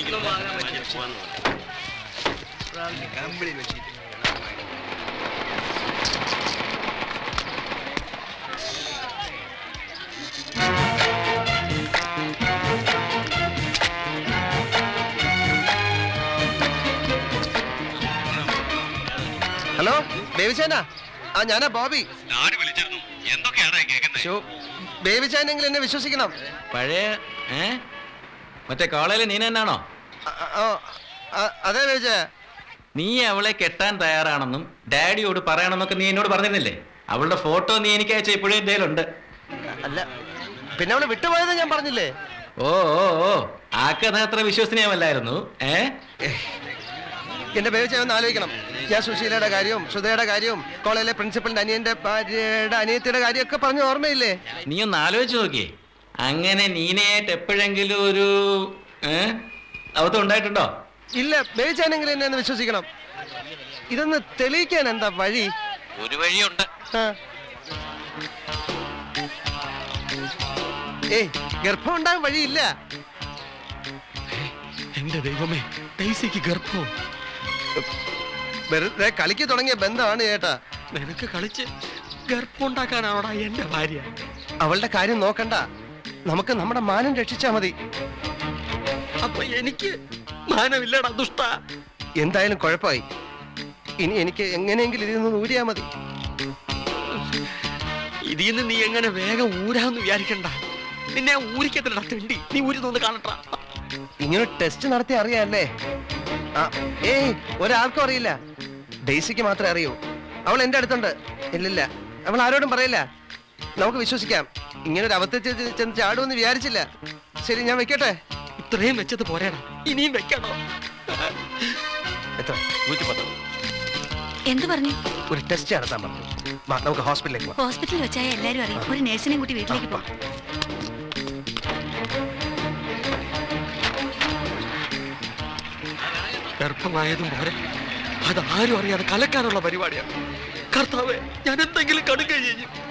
Hello ബേബിച്ചാനാ ആ ഞാനാ ബോബി ആര് വിളിച്ചിരുന്നു എന്തൊക്കെയാണ് കേൾക്കുന്നത് ഷോ ബേബിച്ചാനെങ്കിലും എന്നെ വിശ്വസിക്കണം പഴയ ഏ മറ്റേ കോളേജിലെ നീ തന്നെയാണോ ആ, ആ, ആ, അതെ ബേബിച്ചാ നീ അവളെ കെട്ടാൻ തയ്യാറാണെന്നും ഡാഡിയോട് പറയണമെന്നൊക്കെ നീ എന്നോട് പറഞ്ഞിരുന്നില്ലേ അവളുടെ ഫോട്ടോ നീ എനിക്ക് അയച്ച ഇപ്പോഴും എന്തേലുണ്ട് അല്ല പിന്നെ അവള് വിട്ടുപോയത് ഞാൻ പറഞ്ഞില്ലേ ഓ ഓ ഓ ആ കഥ അത്ര വിശ്വസനീയമല്ലായിരുന്നു ഏ എന്റെ ബേബിച്ച ഒന്ന് ആലോചിക്കണം ഞാൻ സുശീലയുടെ കാര്യവും സുധയുടെ കാര്യവും കോളേജിലെ പ്രിൻസിപ്പലിന്റെ അനിയന്റെ ഭാര്യയുടെ അനിയത്തിയുടെ കാര്യമൊക്കെ പറഞ്ഞ ഓർമ്മയില്ലേ നീ ഒന്ന് ആലോചിച്ച് നോക്കിയേ അങ്ങനെ നീനയായിട്ട് എപ്പോഴെങ്കിലും ഒരു ഏ അബദ്ധം ഉണ്ടായിട്ടുണ്ടോ ഇല്ല ബേബിച്ചാനെങ്കിലും എന്നെ ഒന്ന് വിശ്വസിക്കണം ഇതൊന്ന് തെളിയിക്കാൻ എന്താ വഴി ഒരു വഴിയുണ്ട് ആ. ഏയ് ഗർഭം ഉണ്ടാകാൻ വഴിയില്ല എന്റെ ദൈവമേ ഡൈസിക്ക് ഗർഭം വെറുതെ കളിക്ക് തുടങ്ങിയ ബന്ധമാണ് ചേട്ടാ നിനക്ക് കളിച്ച് ഗർഭം ഉണ്ടാക്കാനാണോടാ എന്റെ ഭാര്യ അവളുടെ കാര്യം നോക്കണ്ട നമുക്ക് നമ്മുടെ മാനം രക്ഷിച്ചാ മതി അപ്പൊ എനിക്ക് മാനമില്ലടാ ദുഷ്ട എന്തായാലും കുഴപ്പമായി ഇനി എനിക്ക് എങ്ങനെയെങ്കിലും ഇതിൽ നിന്ന് ഊരിയാ മതി ഇതിൽ നിന്ന് നീ എങ്ങനെ വേഗം ഊരാന്ന് വിചാരിക്കണ്ട നിന്നെ ഊരിക്കത്തില്ലടാ തെണ്ടി നീ ഊരുന്നൊന്ന് കാണട്ടാ ഇങ്ങനെ ടെസ്റ്റ് നടത്തി അറിയാല്ലേ ആ ഏയ് ഒരാൾക്കും അറിയില്ല ഡെയ്സിക്ക് മാത്രമേ അറിയൂ അവൾ എന്റെ അടുത്തുണ്ട് ഇല്ലില്ല അവൾ ആരോടും പറയില്ല നമുക്ക് വിശ്വസിക്കാം ഇങ്ങനെ ഒരു അബദ്ധത്തിൽ ചെ- ചെന്ന് ചാടുമെന്ന് വിചാരിച്ചില്ല ശരി ഞാൻ വെക്കട്ടെ ഇത്രയും വെച്ചത് പോരേടാ ഇനിയും വെക്കണോ എത്ര നൂറ്റിപ്പത്ത് എന്ത് പറഞ്ഞു ഒരു ടെസ്റ്റ് നടത്താൻ പറഞ്ഞു വാ, നമുക്ക് ഹോസ്പിറ്റലിലേക്ക് പോവാം ഹോസ്പിറ്റലിൽ വെച്ചായ എല്ലാരും അറിയും ഒരു നഴ്സിനെയും കൂട്ടി വീട്ടിലേക്ക് പോവാം ഗർഭമായതും പോരെ അത് ആരും അറിയാതെ കലക്കാനുള്ള പരിപാടിയാണ് കർത്താവെ ഞാൻ എന്തെങ്കിലും കടുക ചെയ്യും